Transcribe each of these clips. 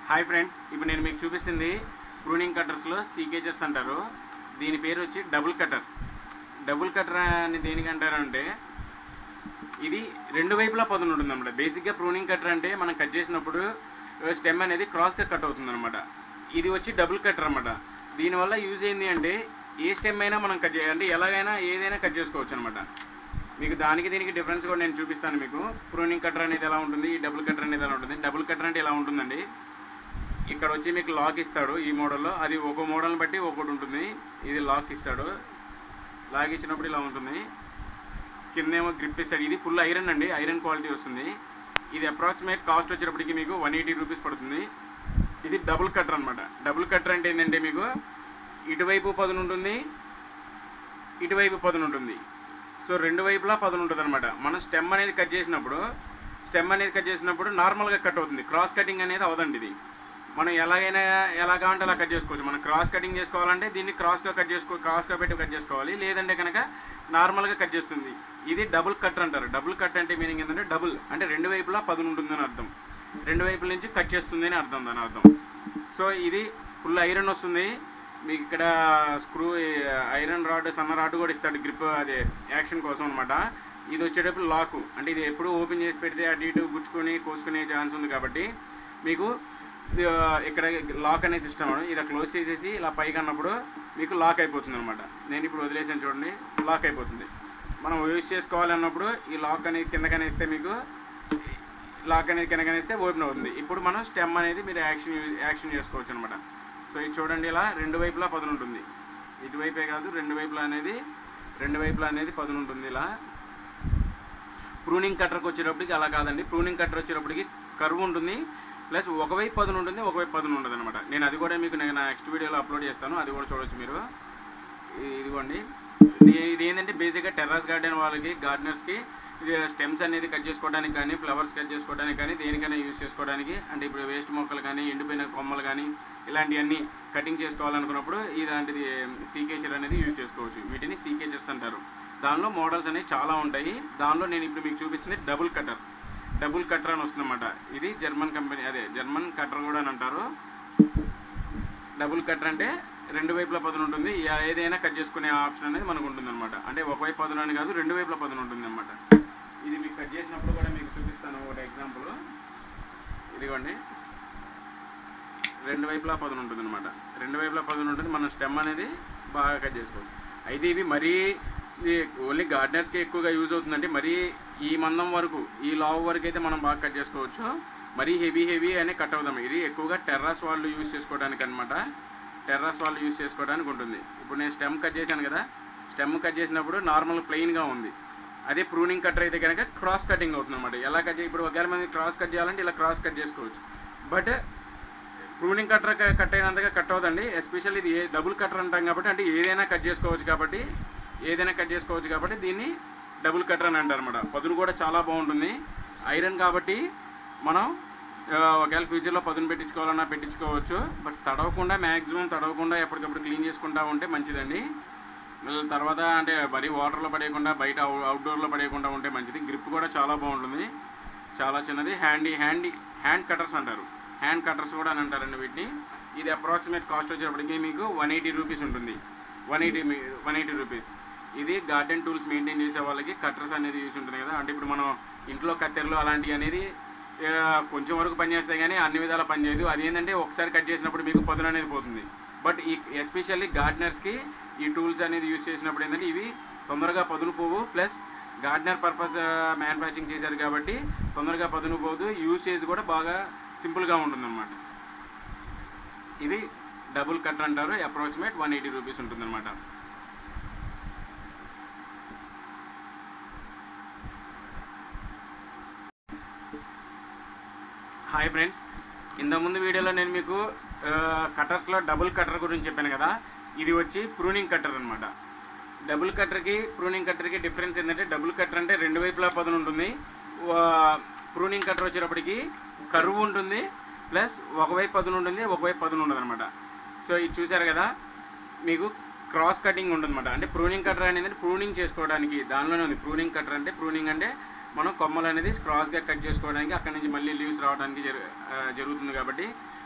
hi friends ఇప్పుడు నేను మీకు చూపిస్తుంది ప్రూనింగ్ కట్టర్స్లో సీకేజర్స్ అంటారు దీని పేరు వచ్చి డబుల్ కటర్ డబుల్ కటర్ అని దేనికి అంటారంటే ఇది రెండు వైపులా పదును ఉంటుంది అనమాట బేసిక్గా ప్రూనింగ్ కటర్ అంటే మనం కట్ చేసినప్పుడు స్టెమ్ అనేది క్రాస్గా కట్ అవుతుంది అనమాట ఇది వచ్చి డబుల్ కటర్ అనమాట దీనివల్ల యూజ్ ఏంది అంటే ఏ స్టెమ్ అయినా మనం కట్ చేయాలి అంటే ఎలాగైనా ఏదైనా కట్ చేసుకోవచ్చు అనమాట మీకు దానికి దీనికి డిఫరెన్స్ కూడా నేను చూపిస్తాను మీకు ప్రూనింగ్ కటర్ అనేది ఎలా ఉంటుంది ఈ డబుల్ కటర్ అనేది ఎలా ఉంటుంది డబుల్ కటర్ అంటే ఎలా ఉంటుందండి ఇక్కడ వచ్చి మీకు లాక్ ఇస్తాడు ఈ మోడల్లో అది ఒక మోడల్ని బట్టి ఒకటి ఉంటుంది ఇది లాక్ ఇస్తాడు లాక్ ఇచ్చినప్పుడు ఇలా ఉంటుంది కిందేమో గ్రిప్ ఇస్తాడు ఇది ఫుల్ ఐరన్ అండి ఐరన్ క్వాలిటీ వస్తుంది ఇది అప్రాక్సిమేట్ కాస్ట్ వచ్చేటప్పటికి మీకు వన్ ఎయిటీ రూపీస్ పడుతుంది ఇది డబుల్ కట్టర్ అనమాట డబుల్ కట్టర్ అంటే ఏంటంటే మీకు ఇటువైపు పదును ఉంటుంది ఇటువైపు పదును ఉంటుంది సో రెండు వైపులా పదును ఉంటుంది అనమాట మనం స్టెమ్ అనేది కట్ చేసినప్పుడు స్టెమ్ అనేది కట్ చేసినప్పుడు నార్మల్గా కట్ అవుతుంది క్రాస్ కటింగ్ అనేది అవదండి ఇది మనం ఎలాగైనా ఎలా కావాలంటే అలా కట్ చేసుకోవచ్చు మనం క్రాస్ కటింగ్ చేసుకోవాలంటే దీన్ని క్రాస్గా కట్ చేసుకో క్రాస్గా పెట్టి కట్ చేసుకోవాలి లేదంటే కనుక నార్మల్గా కట్ చేస్తుంది ఇది డబుల్ కట్ అంటారు డబుల్ కట్ అంటే మీనింగ్ ఏంటంటే డబుల్ అంటే రెండు వైపులా పదును ఉంటుందని అర్థం రెండు వైపుల నుంచి కట్ చేస్తుంది అని అర్థం దాని అర్థం సో ఇది ఫుల్ ఐరన్ వస్తుంది మీకు ఇక్కడ స్క్రూ ఐరన్ రాడ్ సన్న రాడ్ కూడా ఇస్తాడు గ్రిప్ అదే యాక్షన్ కోసం అనమాట ఇది వచ్చేటప్పుడు లాకు అంటే ఇది ఎప్పుడు ఓపెన్ చేసి పెడితే అటు ఇటు గుచ్చుకొని కోసుకునే ఛాన్స్ ఉంది కాబట్టి మీకు ఇది, ఆ, ఇక్కడ లాక్ అనే సిస్టమ్ ఇది క్లోజ్ చేసేసి ఇలా పైకి అన్నప్పుడు మీకు లాక్ అయిపోతుంది అనమాట నేను ఇప్పుడు వదిలేసాను చూడండి లాక్ అయిపోతుంది మనం యూజ్ చేసుకోవాలన్నప్పుడు ఈ లాక్ అనేది కిందకనేస్తే మీకు లాక్ అనేది కిందకనేస్తే ఓపెన్ అవుతుంది ఇప్పుడు మనం స్టెమ్ అనేది మీరు యాక్షన్ యూజ్- యాక్షన్ చేసుకోవచ్చు అనమాట సో ఇది చూడండి ఇలా రెండు వైపులా పదును ఉంటుంది ఇటువైపే కాదు రెండు వైపులా అనేది రెండు వైపులా అనేది పదును ఉంటుంది ఇలా ప్రూనింగ్ కట్టర్కి వచ్చేటప్పటికి అలా కాదండి ప్రూనింగ్ కట్టర్ వచ్చేటప్పటికి కరువు ఉంటుంది ప్లస్ ఒకవైపు పదును ఉంటుంది ఒకవైపు పదును ఉండదు అనమాట నేను అది కూడా మీకు నేను నా నెక్స్ట్ వీడియోలో అప్లోడ్ చేస్తాను అది కూడా చూడొచ్చు మీరు ఇది- ఇదిగోండి ఇది ఇది ఏంటంటే బేసిక్గా టెర్రస్ గార్డెన్ వాళ్ళకి గార్డెనర్స్కి ఇది స్టెమ్స్ అనేది కట్ చేసుకోవడానికి కానీ ఫ్లవర్స్ కట్ చేసుకోవడానికి కానీ దేనికైనా యూజ్ చేసుకోవడానికి అంటే ఇప్పుడు వేస్ట్ మొక్కలు కానీ ఎండిపోయిన కొమ్మలు కానీ ఇలాంటివన్నీ కటింగ్ చేసుకోవాలనుకున్నప్పుడు ఇలాంటిది సీకేచర్ అనేది యూజ్ చేసుకోవచ్చు వీటిని సీకేచర్స్ అంటారు దానిలో మోడల్స్ అనేవి చాలా ఉంటాయి దానిలో నేను ఇప్పుడు మీకు చూపిస్తుంది డబుల్ కటర్ డబుల్ కటర్ అని వస్తుందన్నమాట ఇది జర్మన్ కంపెనీ అదే జర్మన్ కటర్ కూడా అని అంటారు డబుల్ కటర్ అంటే రెండు వైపుల పదును ఉంటుంది ఏ- ఏదైనా కట్ చేసుకునే ఆప్షన్ అనేది మనకు ఉంటుంది అనమాట అంటే ఒకవైపు పదును అని కాదు రెండు వైపుల పదును ఉంటుంది అనమాట ఇది మీకు కట్ చేసినప్పుడు కూడా మీకు చూపిస్తాను ఒకటి ఎగ్జాంపుల్ ఇదిగోండి రెండు వైపులా పదును ఉంటుంది అనమాట రెండు వైపులా పదును ఉంటుంది మన స్టెమ్ అనేది బాగా కట్ చేసుకోవచ్చు అయితే ఇవి మరీ ఇది ఓన్లీ గార్డెనర్స్కి ఎక్కువగా యూజ్ అవుతుందంటే మరీ ఈ మందం వరకు ఈ లావ్ వరకు అయితే మనం బాగా కట్ చేసుకోవచ్చు మరీ హెవీ హెవీ అనే కట్ అవుదాం ఇది ఎక్కువగా టెర్రస్ వాళ్ళు యూజ్ చేసుకోవడానికి అనమాట టెర్రస్ వాళ్ళు యూజ్ చేసుకోవడానికి ఉంటుంది ఇప్పుడు నేను స్టెమ్ కట్ చేశాను కదా స్టెమ్ కట్ చేసినప్పుడు నార్మల్ ప్లెయిన్గా ఉంది అదే ప్రూనింగ్ కట్టర్ అయితే కనుక క్రాస్ కటింగ్ అవుతుంది అనమాట ఎలా కట్ చే ఇప్పుడు ఒకవేళ మంది క్రాస్ కట్ చేయాలంటే ఇలా క్రాస్ కట్ చేసుకోవచ్చు బట్ ప్రూనింగ్ కట్టర్ కట్ అయినంతగా కట్ అవుదండి ఎస్పెషల్ ఇది ఏ డబుల్ కట్టర్ అంటాం కాబట్టి అంటే ఏదైనా కట్ చేసుకోవచ్చు కాబట్టి ఏదైనా కట్ చేసుకోవచ్చు కాబట్టి దీన్ని డబుల్ కట్టర్ అని అంటారు అనమాట పదును కూడా చాలా బాగుంటుంది ఐరన్ కాబట్టి మనం ఆ, ఒకవేళ ఫ్యూచర్లో పదును పెట్టించుకోవాలన్నా పెట్టించుకోవచ్చు బట్ తడవకుండా మ్యాక్సిమం తడవకుండా ఎప్పటికప్పుడు క్లీన్ చేసుకుంటా ఉంటే మంచిదండి మళ్ళీ తర్వాత అంటే మరీ వాటర్లో పడేయకుండా బయట అవుట్ అవుట్డోర్లో పడేయకుండా ఉంటే మంచిది గ్రిప్ కూడా చాలా బాగుంటుంది చాలా చిన్నది హ్యాండీ హ్యాండీ హ్యాండ్ కటర్స్ అంటారు హ్యాండ్ కటర్స్ కూడా అని అంటారండి వీటిని ఇది అప్రాక్సిమేట్ కాస్ట్ వచ్చేటప్పటికి మీకు వన్ ఎయిటీ రూపీస్ ఉంటుంది one eighty one eighty rupees ఇది గార్డెన్ టూల్స్ మెయింటైన్ చేసే వాళ్ళకి కట్టర్స్ అనేది యూస్ ఉంటుంది కదా అంటే ఇప్పుడు మనం ఇంట్లో కత్తెరలు అలాంటివి అనేది ఆ, కొంచెం వరకు పనిచేస్తాయి కానీ అన్ని విధాలా పనిచేయదు అది ఏంటంటే ఒకసారి కట్ చేసినప్పుడు మీకు పదును అనేది పోతుంది బట్ ఈ ఎస్పెషల్లీ గార్డెనర్స్కి ఈ టూల్స్ అనేది యూస్ చేసినప్పుడు ఏంటంటే ఇవి తొందరగా పదును పోవు ప్లస్ గార్డెనర్ పర్పస్ మ్యానుఫ్యాక్చరింగ్ చేశారు కాబట్టి తొందరగా పదును పోదు యూసేజ్ కూడా బాగా సింపుల్గా ఉంటుందన్నమాట ఇది డబుల్ కట్ అంటారు అప్రాక్సిమేట్ వన్ ఎయిటీ రూపీస్ ఉంటుందన్నమాట హాయ్ ఫ్రెండ్స్ ఇంతకుముందు వీడియోలో నేను మీకు కటర్స్లో డబుల్ కటర్ గురించి చెప్పాను కదా ఇది వచ్చి ప్రూనింగ్ కట్టర్ అనమాట డబుల్ కట్టర్కి ప్రూనింగ్ కట్టర్కి డిఫరెన్స్ ఏంటంటే డబుల్ కట్టర్ అంటే రెండు వైపులా పదును ఉంటుంది ప్రూనింగ్ కట్టర్ వచ్చేటప్పటికి కరువు ఉంటుంది ప్లస్ ఒకవైపు పదును ఉంటుంది ఒకవైపు పదును ఉండదు అనమాట సో ఇది చూసారు కదా మీకు క్రాస్ కటింగ్ ఉంటుందన్నమాట అంటే ప్రూనింగ్ కట్టర్ అనేది ప్రూనింగ్ చేసుకోవడానికి దానిలోనే ఉంది ప్రూనింగ్ కట్టర్ అంటే ప్రూనింగ్ అంటే మనం కొమ్మలు అనేది క్రాస్గా కట్ చేసుకోవడానికి అక్కడ నుంచి మళ్ళీ లీవ్స్ రావడానికి జరు ఆ, జరుగుతుంది కాబట్టి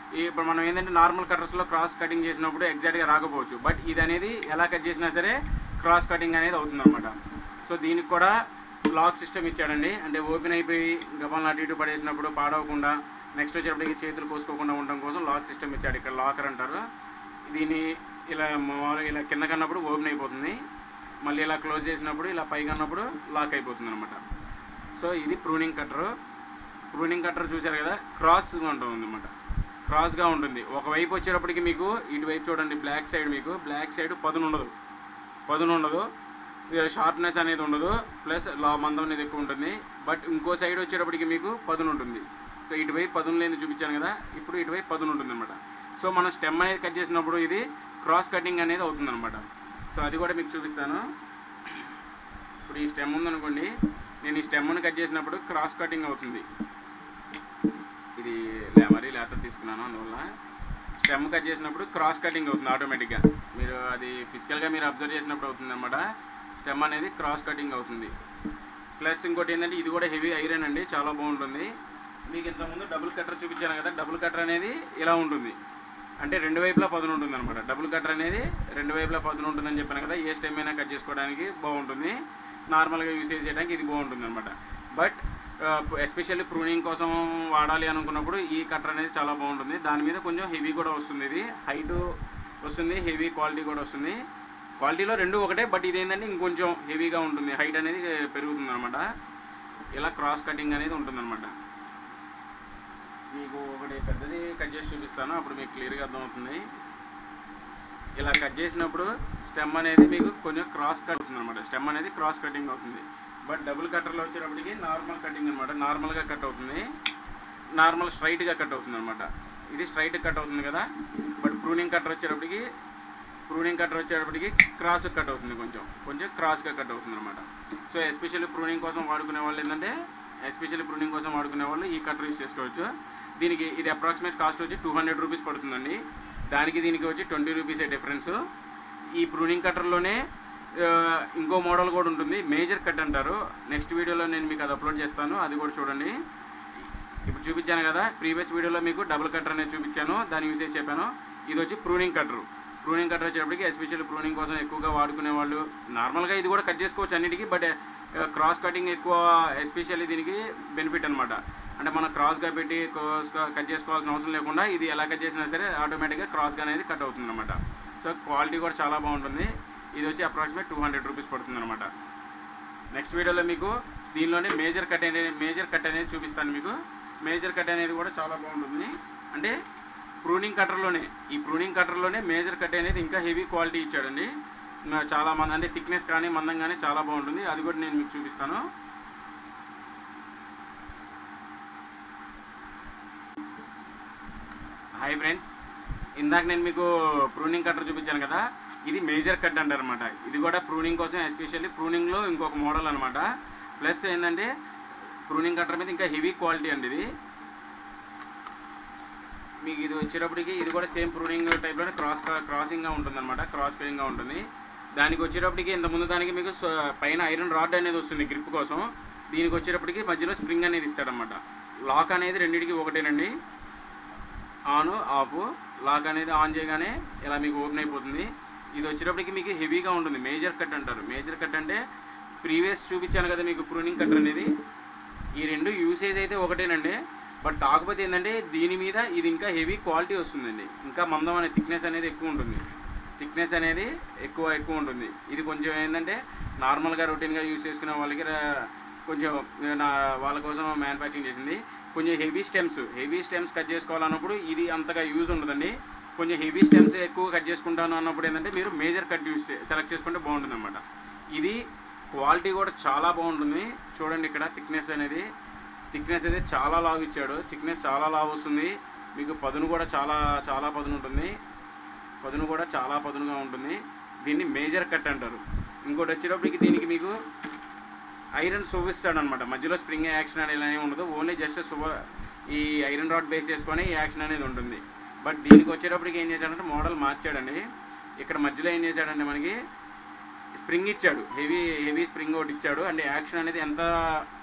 ఈ- ఇప్పుడు మనం ఏంటంటే నార్మల్ కట్టర్స్లో క్రాస్ కటింగ్ చేసినప్పుడు ఎగ్జాక్ట్గా రాకపోవచ్చు బట్ ఇది అనేది ఎలా కట్ చేసినా సరే క్రాస్ కటింగ్ అనేది అవుతుందన్నమాట సో దీనికి కూడా లాక్ సిస్టమ్ ఇచ్చాడండి అంటే ఓపెన్ అయిపోయి గబాలను అటు ఇటు పడేసినప్పుడు పాడవకుండా నెక్స్ట్ వచ్చేటప్పటికి చేతులు కోసుకోకుండా ఉండడం కోసం లాక్ సిస్టమ్ ఇచ్చాడు ఇక్కడ లాకర్ అంటారు దీన్ని ఇలా మామూలుగా ఇలా కింద కన్నప్పుడు ఓపెన్ అయిపోతుంది మళ్ళీ ఇలా క్లోజ్ చేసినప్పుడు ఇలా పైకి అన్నప్పుడు లాక్ అయిపోతుంది అనమాట సో ఇది ప్రూనింగ్ కట్టరు ప్రూనింగ్ కట్టర్ చూశారు కదా క్రాస్గా ఉంటుంది అనమాట క్రాస్గా ఉంటుంది ఒకవైపు వచ్చేటప్పటికి మీకు ఇటువైపు చూడండి బ్లాక్ సైడ్ మీకు బ్లాక్ సైడ్ పదును ఉండదు పదును ఉండదు షార్ప్నెస్ అనేది ఉండదు ప్లస్ లా మందం అనేది ఎక్కువ ఉంటుంది బట్ ఇంకో సైడ్ వచ్చేటప్పటికి మీకు పదును ఉంటుంది సో ఇటువైపు పదును లేని చూపించాను కదా ఇప్పుడు ఇటువైపు పదును ఉంటుంది అనమాట సో మనం స్టెమ్ అనేది కట్ చేసినప్పుడు ఇది క్రాస్ కటింగ్ అనేది అవుతుంది అనమాట సో అది కూడా మీకు చూపిస్తాను ఇప్పుడు ఈ స్టెమ్ ఉందనుకోండి నేను ఈ స్టెమ్ని కట్ చేసినప్పుడు క్రాస్ కటింగ్ అవుతుంది ఇది లే- మరీ లేటర్ తీసుకున్నాను అందువల్ల స్టెమ్ కట్ చేసినప్పుడు క్రాస్ కటింగ్ అవుతుంది ఆటోమేటిక్గా మీరు అది ఫిజికల్గా మీరు అబ్జర్వ్ చేసినప్పుడు అవుతుంది అనమాట స్టెమ్ అనేది క్రాస్ కటింగ్ అవుతుంది ప్లస్ ఇంకోటి ఏంటంటే ఇది కూడా హెవీ ఐరన్ అండి చాలా బాగుంటుంది మీకు ఇంతకుముందు డబుల్ కట్టర్ చూపించాను కదా డబుల్ కట్టర్ అనేది ఇలా ఉంటుంది అంటే రెండు వైపులా పదును ఉంటుంది అనమాట డబుల్ కట్టర్ అనేది రెండు వైపులా పదును ఉంటుందని చెప్పాను కదా ఏ స్టెమ్ అయినా కట్ చేసుకోవడానికి బాగుంటుంది నార్మల్గా యూస్ చేయడానికి ఇది బాగుంటుంది అనమాట బట్ ఎస్పెషల్లీ ప్రూనింగ్ కోసం వాడాలి అనుకున్నప్పుడు ఈ కట్టర్ అనేది చాలా బాగుంటుంది దాని మీద కొంచెం హెవీ కూడా వస్తుంది ఇది హైట్ వస్తుంది హెవీ క్వాలిటీ కూడా వస్తుంది క్వాలిటీలో రెండు ఒకటే బట్ ఇది ఏంటంటే ఇంకొంచెం హెవీగా ఉంటుంది హైట్ అనేది పెరుగుతుంది అనమాట ఇలా క్రాస్ కటింగ్ అనేది ఉంటుంది అనమాట మీకు ఒకటి పెద్దది కట్ చేసి చూపిస్తాను అప్పుడు మీకు క్లియర్గా అర్థమవుతుంది ఇలా కట్ చేసినప్పుడు స్టెమ్ అనేది మీకు కొంచెం క్రాస్ కట్ అవుతుంది అనమాట స్టెమ్ అనేది క్రాస్ కటింగ్ అవుతుంది బట్ డబుల్ కట్టర్లో వచ్చేటప్పటికి నార్మల్ కటింగ్ అనమాట నార్మల్గా కట్ అవుతుంది నార్మల్ స్ట్రైట్గా కట్ అవుతుంది అనమాట ఇది స్ట్రైట్ కట్ అవుతుంది కదా బట్ ప్రూనింగ్ కట్టర్ వచ్చేటప్పటికి ప్రూనింగ్ కట్టర్ వచ్చేటప్పటికి క్రాస్ కట్ అవుతుంది కొంచెం కొంచెం క్రాస్గా కట్ అవుతుంది అనమాట సో ఎస్పెషల్లీ ప్రూనింగ్ కోసం వాడుకునే వాళ్ళు ఏంటంటే ఎస్పెషల్లీ ప్రూనింగ్ కోసం వాడుకునే వాళ్ళు ఈ కట్టర్ యూస్ చేసుకోవచ్చు దీనికి ఇది అప్రాక్సిమేట్ కాస్ట్ వచ్చి టూ హండ్రెడ్ రూపీస్ పడుతుందండి దానికి దీనికి వచ్చి ట్వంటీ రూపీసే డిఫరెన్స్ ఈ ప్రూనింగ్ కట్టర్లోనే ఆ, ఇంకో మోడల్ కూడా ఉంటుంది మేజర్ కట్ అంటారు నెక్స్ట్ వీడియోలో నేను మీకు అది అప్లోడ్ చేస్తాను అది కూడా చూడండి ఇప్పుడు చూపించాను కదా ప్రీవియస్ వీడియోలో మీకు డబుల్ కట్టర్ అనేది చూపించాను దాని యూసేజ్ చెప్పాను ఇది వచ్చి ప్రూనింగ్ కట్టరు ప్రూనింగ్ కట్టర్ వచ్చేటప్పటికి ఎస్పెషల్లీ ప్రూనింగ్ కోసం ఎక్కువగా వాడుకునే వాళ్ళు నార్మల్గా ఇది కూడా కట్ చేసుకోవచ్చు అన్నిటికీ బట్ క్రాస్ కటింగ్ ఎక్కువ ఎస్పెషల్లీ దీనికి బెనిఫిట్ అనమాట అంటే మనం క్రాస్గా పెట్టి క్రాస్గా కట్ చేసుకోవాల్సిన అవసరం లేకుండా ఇది ఎలా కట్ చేసినా సరే ఆటోమేటిక్గా క్రాస్గా అనేది కట్ అవుతుంది అనమాట సో క్వాలిటీ కూడా చాలా బాగుంటుంది ఇది వచ్చి అప్రాక్సిమేట్ టూ హండ్రెడ్ రూపీస్ పడుతుంది అనమాట నెక్స్ట్ వీడియోలో మీకు దీనిలోనే మేజర్ కట్ అనేది మేజర్ కట్ అనేది చూపిస్తాను మీకు మేజర్ కట్ అనేది కూడా చాలా బాగుంటుంది అంటే ప్రూనింగ్ కట్టర్లోనే ఈ ప్రూనింగ్ కట్టర్లోనే మేజర్ కట్ అనేది ఇంకా హెవీ క్వాలిటీ ఇచ్చాడండి నా చాలా మంది అంటే థిక్నెస్ కానీ మందం కానీ చాలా బాగుంటుంది అది కూడా నేను మీకు చూపిస్తాను హాయ్ ఫ్రెండ్స్ ఇందాక నేను మీకు ప్రూనింగ్ కట్టర్ చూపించాను కదా ఇది మేజర్ కట్ అంటారు అనమాట ఇది కూడా ప్రూనింగ్ కోసం ఎస్పెషల్లీ ప్రూనింగ్లో ఇంకొక మోడల్ అనమాట ప్లస్ ఏంటంటే ప్రూనింగ్ కట్టర్ మీద ఇంకా హెవీ క్వాలిటీ అండి ఇది మీకు ఇది వచ్చేటప్పటికి ఇది కూడా సేమ్ ప్రూనింగ్ టైప్లోనే క్రాస్ క్రాసింగ్గా ఉంటుంది అనమాట క్రాస్ కటింగ్గా ఉంటుంది దానికి వచ్చేటప్పటికి ఇంత ముందు దానికి మీకు స్వ- పైన ఐరన్ రాడ్ అనేది వస్తుంది గ్రిప్ కోసం దీనికి వచ్చేటప్పటికి మధ్యలో స్ప్రింగ్ అనేది ఇస్తాడనమాట లాక్ అనేది రెండింటికి ఒకటేనండి ఆన్ ఆఫ్ లాక్ అనేది ఆన్ చేయగానే ఇలా మీకు ఓపెన్ అయిపోతుంది ఇది వచ్చేటప్పటికి మీకు హెవీగా ఉంటుంది మేజర్ కట్ అంటారు మేజర్ కట్ అంటే ప్రీవియస్ చూపించాను కదా మీకు ప్రూనింగ్ కట్టర్ అనేది ఈ రెండు యూసేజ్ అయితే ఒకటేనండి బట్ కాకపోతే ఏంటంటే దీని మీద ఇది ఇంకా హెవీ క్వాలిటీ వస్తుందండి ఇంకా మందం అనే థిక్నెస్ అనేది ఎక్కువ ఉంటుంది థిక్నెస్ అనేది ఎక్కువ ఎక్కువ ఉంటుంది ఇది కొంచెం ఏంటంటే నార్మల్గా రొటీన్గా యూస్ చేసుకునే వాళ్ళకి రా- కొంచెం నా వాళ్ళ కోసం మ్యానుఫ్యాక్చరింగ్ చేసింది కొంచెం heavy stems heavy stems cut చేసుకోవాలన్నప్పుడు ఇది అంతగా యూజ్ ఉండదండి కొంచెం హెవీ స్టెమ్స్ ఎక్కువ కట్ చేసుకుంటాను అన్నప్పుడు ఏంటంటే మీరు మేజర్ కట్ యూస్ సెలెక్ట్ చేసుకుంటే బాగుంటుంది అనమాట ఇది క్వాలిటీ కూడా చాలా బాగుంటుంది చూడండి ఇక్కడ థిక్నెస్ అనేది థిక్నెస్ అయితే చాలా లావు ఇచ్చాడు థిక్నెస్ చాలా లావు వస్తుంది మీకు పదును కూడా చాలా చాలా పదును ఉంటుంది పదును కూడా చాలా పదునుగా ఉంటుంది దీన్ని మేజర్ కట్ అంటారు ఇంకోటి వచ్చేటప్పటికి దీనికి మీకు ఐరన్ శోభిస్తాడు అనమాట మధ్యలో స్ప్రింగ్ యాక్షన్ అనేది ఏమి ఉండదు ఓన్లీ జస్ట్ శుభ ఈ ఐరన్ రాడ్ బేస్ చేసుకొని ఈ యాక్షన్ అనేది ఉంటుంది బట్ దీనికి వచ్చేటప్పటికి ఏం చేశాడంటే మోడల్ మార్చాడండి ఇక్కడ మధ్యలో ఏం చేశాడంటే మనకి స్ప్రింగ్ ఇచ్చాడు హెవీ హెవీ స్ప్రింగ్ ఒకటి ఇచ్చాడు అంటే యాక్షన్ అనేది ఎంత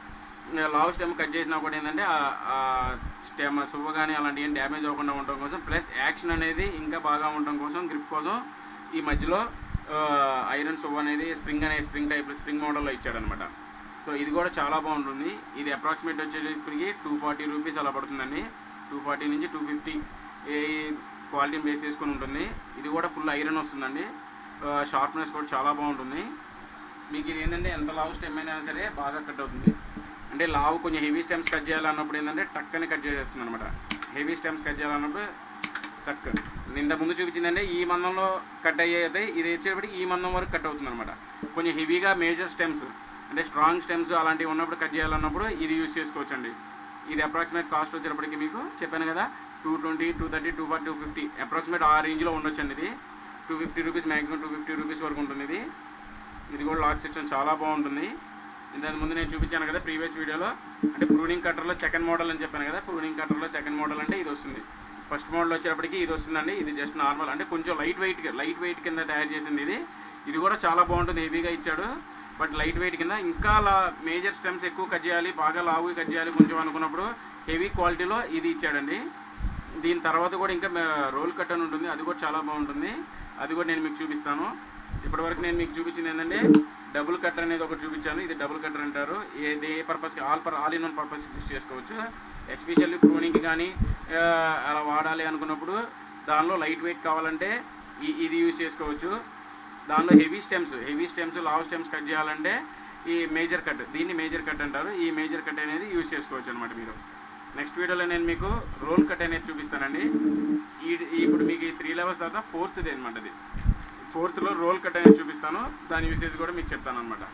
లావ్ స్టెమ్ కట్ చేసినా కూడా ఏంటంటే ఆ స్టెమ్ సువ్వ కానీ అలాంటివి ఏం డ్యామేజ్ అవ్వకుండా ఉండడం కోసం ప్లస్ యాక్షన్ అనేది ఇంకా బాగా ఉండడం కోసం గ్రిప్ కోసం ఈ మధ్యలో ఐరన్ సువ్వ అనేది స్ప్రింగ్ అనే స్ప్రింగ్ టైప్ స్ప్రింగ్ మోడల్లో ఇచ్చాడనమాట సో ఇది కూడా చాలా బాగుంటుంది ఇది అప్రాక్సిమేట్ వచ్చేటప్పటికి టూ ఫార్టీ రూపీస్ అలా పడుతుందండి టూ ఫార్టీ నుంచి టూ ఫిఫ్టీ ఏ క్వాలిటీని బేస్ చేసుకొని ఉంటుంది ఇది కూడా ఫుల్ ఐరన్ వస్తుందండి షార్ప్నెస్ కూడా చాలా బాగుంటుంది మీకు ఇది ఏంటంటే ఎంత లావు స్టెమ్ అయినా సరే బాగా కట్ అవుతుంది అంటే లావు కొంచెం హెవీ స్టెమ్స్ కట్ చేయాలన్నప్పుడు ఏంటంటే టక్కని కట్ చేసేస్తుంది అనమాట హెవీ స్టెమ్స్ కట్ చేయాలన్నప్పుడు స్టక్ నింద ముందు చూపించిందంటే ఈ మందంలో కట్ అయ్యేది ఇది వచ్చేటప్పటికి ఈ మందం వరకు కట్ అవుతుంది అనమాట కొంచెం హెవీగా మేజర్ స్టెమ్స్ అంటే స్ట్రాంగ్ స్టెమ్స్ అలాంటివి ఉన్నప్పుడు కట్ చేయాలన్నప్పుడు ఇది యూస్ చేసుకోవచ్చండి ఇది అప్రాక్సిమేట్ కాస్ట్ వచ్చేటప్పటికి మీకు చెప్పాను కదా two twenty two thirty two forty two fifty approximate ఆ రేంజ్లో ఉండొచ్చండి ఇది two fifty rupees maximum two fifty rupees వరకు ఉంటుంది ఇది ఇది కూడా లాక్ సిస్టమ్ చాలా బాగుంటుంది ఇంతకు ముందు నేను చూపించాను కదా ప్రీవియస్ వీడియోలో అంటే ప్రూనింగ్ కట్టర్లో సెకండ్ మోడల్ అని చెప్పాను కదా ప్రూనింగ్ కట్టర్లో సెకండ్ మోడల్ అంటే ఇది వస్తుంది ఫస్ట్ మోడల్ వచ్చేటప్పటికి ఇది వస్తుందండి ఇది జస్ట్ నార్మల్ అంటే కొంచెం లైట్ వెయిట్ లైట్ వెయిట్ కింద తయారు చేసింది ఇది ఇది కూడా చాలా బాగుంటుంది హెవీగా ఇచ్చాడు బట్ లైట్ వెయిట్ కింద ఇంకా లా మేజర్ స్టెమ్స్ ఎక్కువ కట్ చేయాలి బాగా లావు కట్ చేయాలి కొంచెం అనుకున్నప్పుడు హెవీ క్వాలిటీలో ఇది ఇచ్చాడండి దీని తర్వాత కూడా ఇంకా రోల్ కట్ అని ఉంటుంది అది కూడా చాలా బాగుంటుంది అది కూడా నేను మీకు చూపిస్తాను ఇప్పటివరకు నేను మీకు చూపించింది ఏంటంటే డబుల్ కట్టర్ అనేది ఒకటి చూపించాను ఇది డబుల్ కట్టర్ అంటారు ఏది ఏ పర్పస్కి ఆల్ పర్ all in one purpose use చేసుకోవచ్చు ఎస్పెషల్లీ ప్రూనింగ్కి కానీ ఆ, అలా వాడాలి అనుకున్నప్పుడు దానిలో లైట్ వెయిట్ కావాలంటే ఈ- ఇది యూస్ చేసుకోవచ్చు దానిలో హెవీ స్టెమ్స్ హెవీ స్టెమ్స్ లావ్ స్టెమ్స్ కట్ చేయాలంటే ఈ మేజర్ కట్ దీన్ని మేజర్ కట్ అంటారు ఈ మేజర్ కట్ అనేది యూస్ చేసుకోవచ్చు అనమాట మీరు నెక్స్ట్ వీడియోలో నేను మీకు రోల్ కట్ అనేది చూపిస్తానండి ఈ ఇప్పుడు మీకు ఈ త్రీ లెవెల్స్ తర్వాత ఫోర్త్ది అనమాట అది ఫోర్త్లో రోల్ కట్ అనేది చూపిస్తాను దాని యూసేజ్ కూడా మీకు చెప్తాను అనమాట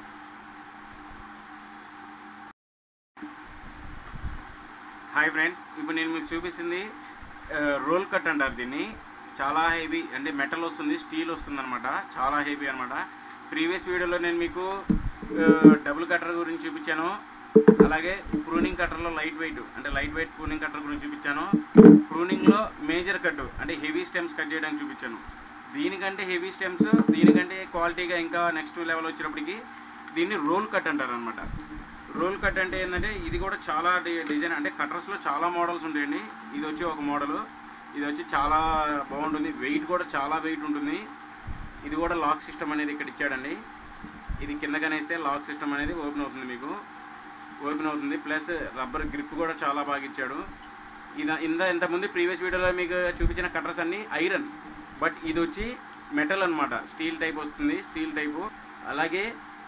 హాయ్ ఫ్రెండ్స్ ఇప్పుడు నేను మీకు చూపిస్తుంది రోల్ కట్ అంటారు దీన్ని చాలా హెవీ అంటే మెటల్ వస్తుంది స్టీల్ వస్తుంది అనమాట చాలా హెవీ అనమాట ప్రీవియస్ వీడియోలో నేను మీకు డబుల్ కట్టర్ గురించి చూపించాను అలాగే ప్రూనింగ్ కట్టర్లో లైట్ వెయిట్ అంటే లైట్ వెయిట్ ప్రూనింగ్ కట్టర్ గురించి చూపించాను ప్రూనింగ్లో మేజర్ కట్ అంటే హెవీ స్టెమ్స్ కట్ చేయడానికి చూపించాను దీనికంటే హెవీ స్టెమ్స్ దీనికంటే క్వాలిటీగా ఇంకా నెక్స్ట్ లెవెల్ వచ్చినప్పటికి దీన్ని రోల్ కట్ అంటారు అనమాట రోల్ కట్ అంటే ఏంటంటే ఇది కూడా చాలా డి- డిజైన్ అంటే కటర్స్లో చాలా మోడల్స్ ఉంటాయండి ఇది వచ్చి ఒక మోడల్ ఇది వచ్చి చాలా బాగుంటుంది వెయిట్ కూడా చాలా వెయిట్ ఉంటుంది ఇది కూడా లాక్ సిస్టమ్ అనేది ఇక్కడ ఇచ్చాడండి ఇది కిందకనేస్తే లాక్ సిస్టమ్ అనేది ఓపెన్ అవుతుంది మీకు ఓపెన్ అవుతుంది ప్లస్ రబ్బర్ గ్రిప్ కూడా చాలా బాగా ఇచ్చాడు ఇది ఇంత ఇంతకుముందు ప్రీవియస్ వీడియోలో మీకు చూపించిన కటర్స్ అన్నీ ఐరన్ బట్ ఇది వచ్చి మెటల్ అన్నమాట స్టీల్ టైప్ వస్తుంది స్టీల్ టైపు అలాగే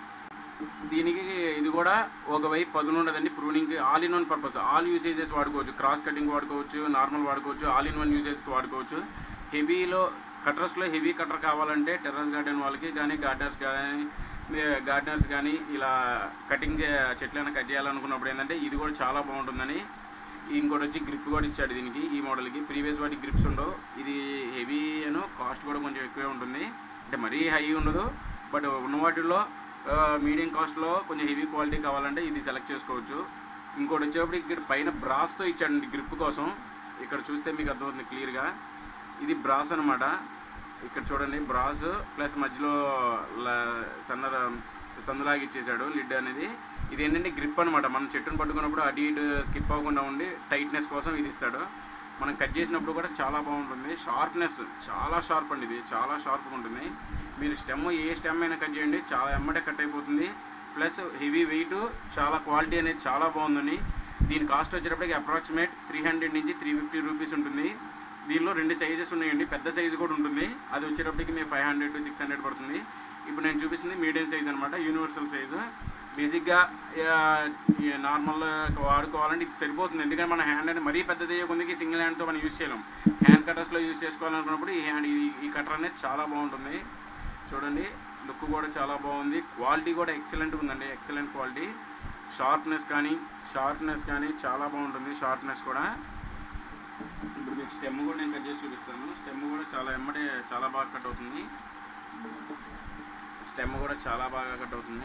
దీనికి ఇది కూడా ఒకవైపు పదును ఉండదండి ప్రూనింగ్కి all in one purpose all usages వాడుకోవచ్చు క్రాస్ కటింగ్ వాడుకోవచ్చు నార్మల్ వాడుకోవచ్చు ఆల్ ఇన్ వన్ యూసేజ్కి వాడుకోవచ్చు హెవీలో కటర్స్లో హెవీ కటర్ కావాలంటే టెర్రస్ గార్డెన్ వాళ్ళకి కానీ గార్డెనర్స్ కానీ గార్డెనర్స్ కానీ ఇలా కటింగ్ చెట్లైనా కట్ చేయాలనుకున్నప్పుడు ఏంటంటే ఇది కూడా చాలా బాగుంటుందని ఇంకోటి వచ్చి గ్రిప్ కూడా ఇచ్చాడు దీనికి ఈ మోడల్కి ప్రీవియస్ వాటికి గ్రిప్స్ ఉండవు ఇది హెవీ అను కాస్ట్ కూడా కొంచెం ఎక్కువే ఉంటుంది అంటే మరీ హై ఉండదు బట్ ఉన్న వాటిల్లో మీడియం కాస్ట్లో కొంచెం హెవీ క్వాలిటీ కావాలంటే ఇది సెలెక్ట్ చేసుకోవచ్చు ఇంకోటి వచ్చేటప్పుడు ఇక్కడ పైన బ్రాస్తో ఇచ్చాడండి గ్రిప్ కోసం ఇక్కడ చూస్తే మీకు అర్థమవుతుంది క్లియర్గా ఇది బ్రాస్ అనమాట ఇక్కడ చూడండి బ్రాస్ ప్లస్ మధ్యలో ల- సన్న సందులాగా ఇచ్చేసాడు లిడ్ అనేది ఇది ఏంటంటే గ్రిప్ అనమాట మనం చెట్టును పట్టుకున్నప్పుడు అటు ఇటు స్కిప్ అవ్వకుండా ఉండి టైట్నెస్ కోసం ఇది ఇస్తాడు మనం కట్ చేసినప్పుడు కూడా చాలా బాగుంటుంది షార్ప్నెస్ చాలా షార్ప్ అండి ఇది చాలా షార్ప్గా ఉంటుంది మీరు స్టెమ్ ఏ స్టెమ్ అయినా కట్ చేయండి చాలా ఎమ్మటే కట్ అయిపోతుంది ప్లస్ హెవీ వెయిట్ చాలా క్వాలిటీ అనేది చాలా బాగుందండి దీని కాస్ట్ వచ్చేటప్పటికి అప్రాక్సిమేట్ త్రీ హండ్రెడ్ నుంచి త్రీ ఫిఫ్టీ రూపీస్ ఉంటుంది దీనిలో రెండు సైజెస్ ఉన్నాయండి పెద్ద సైజు కూడా ఉంటుంది అది వచ్చేటప్పటికి మీకు five hundred to six hundred పడుతుంది ఇప్పుడు నేను చూపిస్తుంది మీడియం సైజ్ అనమాట యూనివర్సల్ సైజు బేసిక్గా నార్మల్ వాడుకోవాలంటే ఇది సరిపోతుంది ఎందుకంటే మన హ్యాండ్ అనేది మరీ పెద్దది కొందికి సింగిల్ హ్యాండ్తో మనం యూజ్ చేయలేం హ్యాండ్ కటర్స్లో యూజ్ చేసుకోవాలనుకున్నప్పుడు ఈ హ్యాండ్ ఈ ఈ కటర్ అనేది చాలా బాగుంటుంది చూడండి లుక్ కూడా చాలా బాగుంది క్వాలిటీ కూడా ఎక్సలెంట్ ఉందండి ఎక్సలెంట్ క్వాలిటీ షార్ప్నెస్ కానీ షార్ప్నెస్ కానీ చాలా బాగుంటుంది షార్ప్నెస్ కూడా ఇప్పుడు మీకు స్టెమ్ కూడా నేను కట్ చేసి చూపిస్తాను స్టెమ్ కూడా చాలా ఎమ్మటే చాలా బాగా కట్ అవుతుంది స్టెమ్ కూడా చాలా బాగా కట్ అవుతుంది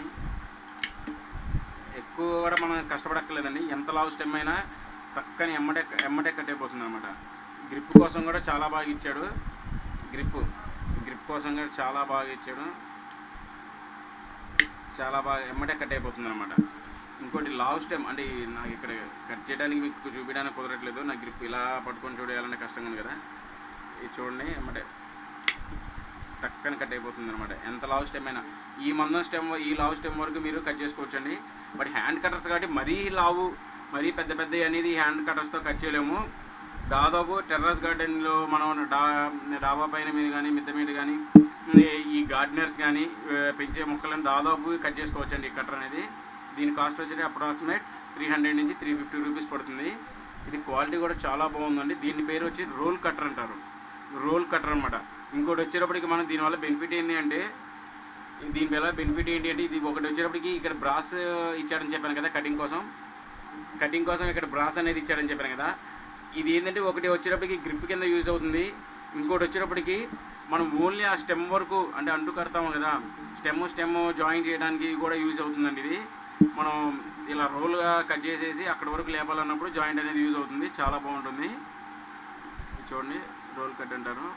ఎక్కువ కూడా మనం కష్టపడక్కర్లేదండి ఎంత లావు స్టెమ్ అయినా పక్కన ఎమ్మటే ఎమ్మటే కట్ అయిపోతుంది అనమాట గ్రిప్ కోసం కూడా చాలా బాగా ఇచ్చాడు గ్రిప్ గ్రిప్ కోసం కూడా చాలా బాగా ఇచ్చాడు చాలా బాగా ఎమ్మటే కట్ అయిపోతుంది అనమాట ఇంకోటి లావ్ స్టెమ్ అంటే ఈ నాకు ఇక్కడ కట్ చేయడానికి మీకు చూపించడానికి కుదరట్లేదు నా గ్రిప్ ఇలా పట్టుకొని చూడాలంటే కష్టంగా ఉంది కదా ఇది చూడండి అంటే టక్కన కట్ అయిపోతుంది అనమాట ఎంత లావ్ స్టెమ్ అయినా ఈ మందం స్టెమ్ ఈ లావ్ స్టెమ్ వరకు మీరు కట్ చేసుకోవచ్చండి బట్ హ్యాండ్ కటర్స్ కాబట్టి మరీ లావు మరీ పెద్ద పెద్ద అనేది హ్యాండ్ కటర్స్తో కట్ చేయలేము దాదాపు టెర్రస్ గార్డెన్లో మనం డా డాబా పైన మీద కానీ మిద్ద మీద కానీ ఈ గార్డెనర్స్ కానీ ఆ, పెంచే మొక్కలను దాదాపు కట్ చేసుకోవచ్చండి ఈ కటర్ అనేది దీని కాస్ట్ వచ్చేది అప్రాక్సిమేట్ త్రీ హండ్రెడ్ నుంచి త్రీ ఫిఫ్టీ రూపీస్ పడుతుంది ఇది క్వాలిటీ కూడా చాలా బాగుందండి దీని పేరు వచ్చి రోల్ కటర్ అంటారు రోల్ కటర్ అనమాట ఇంకోటి వచ్చేటప్పటికి మనం దీనివల్ల బెనిఫిట్ ఏంటి అంటే దీని వల్ల బెనిఫిట్ ఏంటి అంటే ఇది ఒకటి వచ్చేటప్పటికి ఇక్కడ బ్రాస్ ఇచ్చాడని చెప్పాను కదా కటింగ్ కోసం కటింగ్ కోసం ఇక్కడ బ్రాస్ అనేది ఇచ్చాడని చెప్పాను కదా ఇది ఏంటంటే ఒకటి వచ్చేటప్పటికి గ్రిప్ కింద యూజ్ అవుతుంది ఇంకోటి వచ్చేటప్పటికి మనం ఓన్లీ ఆ స్టెమ్ వరకు అంటే అంటు కడతాము కదా స్టెమ్ స్టెమ్ జాయిన్ చేయడానికి కూడా యూజ్ అవుతుందండి ఇది మనం ఇలా రోల్గా కట్ చేసేసి అక్కడ వరకు లేపాలన్నప్పుడు జాయింట్ అనేది యూజ్ అవుతుంది చాలా బాగుంటుంది ఇది చూడండి రోల్ కట్ అంటారు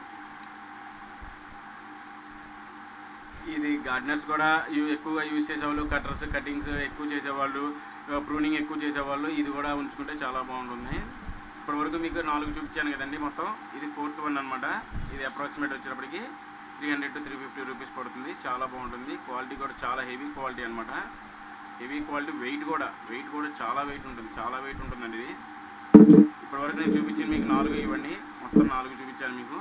ఇది గార్డెనర్స్ కూడా యూ- ఎక్కువగా యూజ్ చేసేవాళ్ళు కటర్స్ కటింగ్స్ ఎక్కువ చేసేవాళ్ళు ప్రూనింగ్ ఎక్కువ చేసేవాళ్ళు ఇది కూడా ఉంచుకుంటే చాలా బాగుంటుంది ఇప్పటి వరకు మీకు నాలుగు చూపించాను కదండి మొత్తం ఇది ఫోర్త్ వన్ అనమాట ఇది అప్రాక్సిమేట్ వచ్చేటప్పటికి three hundred to three fifty rupees పడుతుంది చాలా బాగుంటుంది క్వాలిటీ కూడా చాలా హెవీ క్వాలిటీ అనమాట హెవీ క్వాలిటీ వెయిట్ కూడా వెయిట్ కూడా చాలా వెయిట్ ఉంటుంది చాలా వెయిట్ ఉంటుందండి ఇది ఇప్పటివరకు నేను చూపించింది మీకు నాలుగు ఇవ్వండి మొత్తం నాలుగు చూపించాను మీకు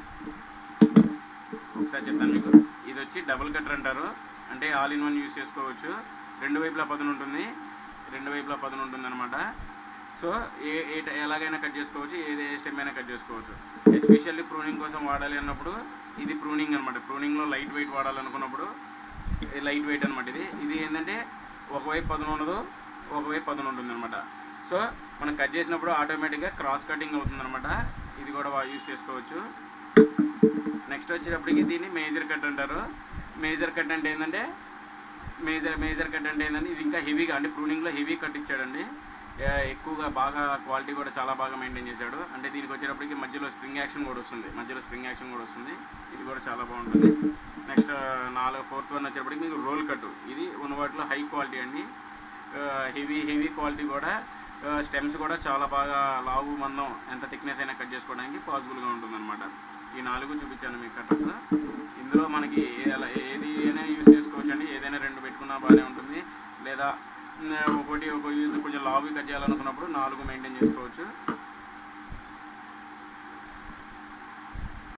ఒకసారి చెప్తాను మీకు ఇది వచ్చి డబుల్ కటర్ అంటారు అంటే ఆల్ ఇన్ వన్ యూస్ చేసుకోవచ్చు రెండు వైపులా పదును ఉంటుంది రెండు వైపులా పదును ఉంటుంది అనమాట సో ఏ ఏ ట- ఎలాగైనా కట్ చేసుకోవచ్చు ఏది ఏ స్టెమ్ అయినా కట్ చేసుకోవచ్చు ఎస్పెషల్లీ ప్రూనింగ్ కోసం వాడాలి అన్నప్పుడు ఇది ప్రూనింగ్ అనమాట ప్రూనింగ్లో లైట్ వెయిట్ వాడాలనుకున్నప్పుడు లైట్ వెయిట్ అనమాట ఇది ఇది ఏంటంటే ఒకవైపు పదును ఉండదు ఒకవైపు పదును ఉంటుంది అనమాట సో మనం కట్ చేసినప్పుడు ఆటోమేటిక్గా క్రాస్ కటింగ్ అవుతుంది అనమాట ఇది కూడా యూస్ చేసుకోవచ్చు నెక్స్ట్ వచ్చేటప్పటికి దీన్ని మేజర్ కట్ అంటారు మేజర్ కట్ అంటే ఏంటంటే మేజర్ మేజర్ కట్ అంటే ఏంటంటే ఇది ఇంకా హెవీగా అంటే ప్రూనింగ్లో హెవీ కట్ ఇచ్చాడండి ఆ, ఎక్కువగా బాగా క్వాలిటీ కూడా చాలా బాగా మెయింటైన్ చేశాడు అంటే దీనికి వచ్చేటప్పటికి మధ్యలో స్ప్రింగ్ యాక్షన్ కూడా వస్తుంది మధ్యలో స్ప్రింగ్ యాక్షన్ కూడా వస్తుంది ఇది కూడా చాలా బాగుంటుంది నెక్స్ట్ నాలుగు ఫోర్త్ వన్ వచ్చేటప్పటికి మీకు రోల్ కట్ ఇది ఉన్న వాటిలో హై క్వాలిటీ అండి హెవీ హెవీ క్వాలిటీ కూడా స్టెమ్స్ కూడా చాలా బాగా లావు మందం ఎంత థిక్నెస్ అయినా కట్ చేసుకోవడానికి పాసిబుల్గా ఉంటుంది ఈ నాలుగు చూపించాను మీకు కట్టర్స్ ఇందులో మనకి ఎలా ఏది అయినా యూస్ చేసుకోవచ్చు అండి ఏదైనా రెండు పెట్టుకున్నా బాగానే ఉంటుంది లేదా మ్, ఒకటి ఒక యూజ్ కొంచెం లావు కట్ చేయాలనుకున్నప్పుడు నాలుగు మెయింటైన్ చేసుకోవచ్చు